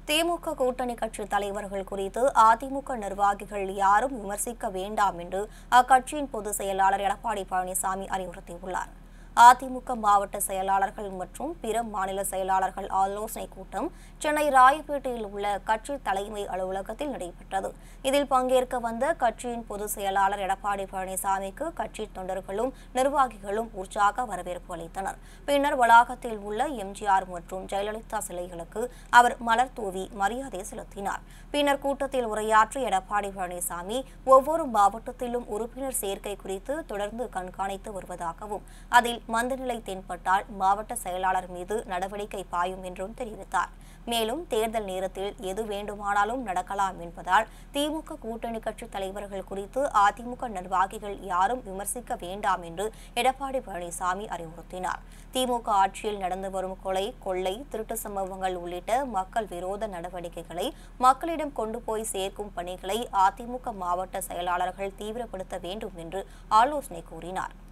திமுக கூட்டணி கட்சி தலைவர்கள் குறித்து அதிமுக நிர்வாகிகள் யாரும் விமர்சிக்க வேண்டாம் என்று அக்கட்சியின் பொதுச் செயலாளர் எடப்பாடி பழனிசாமி அறிவுறுத்தியுள்ளார் அதிமுக மாவட்ட செயலாளர்கள் மற்றும் பிற மாநில செயலாளர்கள் ஆலோசனைக் கூட்டம் சென்னை ராயப்பேட்டையில் உள்ள கட்சி தலைமை அலுவலகத்தில் நடைபெற்றது இதில் பங்கேற்க வந்த கட்சியின் பொதுச் செயலாளர் எடப்பாடி பழனிசாமிக்கு கட்சி தொண்டர்களும் நிர்வாகிகளும் உற்சாக வரவேற்பு அளித்தனர் பின்னர் வளாகத்தில் உள்ள எம்ஜிஆர் மற்றும் ஜெயலலிதா சிலைகளுக்கு அவர் மலர் தூவி மரியாதை செலுத்தினார் பின்னர் கூட்டத்தில் உரையாற்றிய எடப்பாடி பழனிசாமி ஒவ்வொரு மாவட்டத்திலும் உறுப்பினர் சேர்க்கை குறித்து தொடர்ந்து கண்காணித்து வருவதாகவும் அதில் மந்தநிலை தென்பட்டால் மாவட்ட செயலாளர் மீது நடவடிக்கை பாயும் என்றும் தெரிவித்தார் மேலும் தேர்தல் நேரத்தில் எது வேண்டுமானாலும் நடக்கலாம் என்பதால் திமுக கூட்டணி கட்சி தலைவர்கள் குறித்து அதிமுக நிர்வாகிகள் யாரும் விமர்சிக்க வேண்டாம் என்று எடப்பாடி பழனிசாமி அறிவுறுத்தினார் திமுக ஆட்சியில் நடந்து வரும் கொலை கொள்ளை திருட்டு சம்பவங்கள் உள்ளிட்ட மக்கள் விரோத நடவடிக்கைகளை மக்களிடம் கொண்டு போய் சேர்க்கும் பணிகளை அதிமுக மாவட்ட செயலாளர்கள் தீவிரப்படுத்த வேண்டும் என்று ஆலோசனை கூறினார்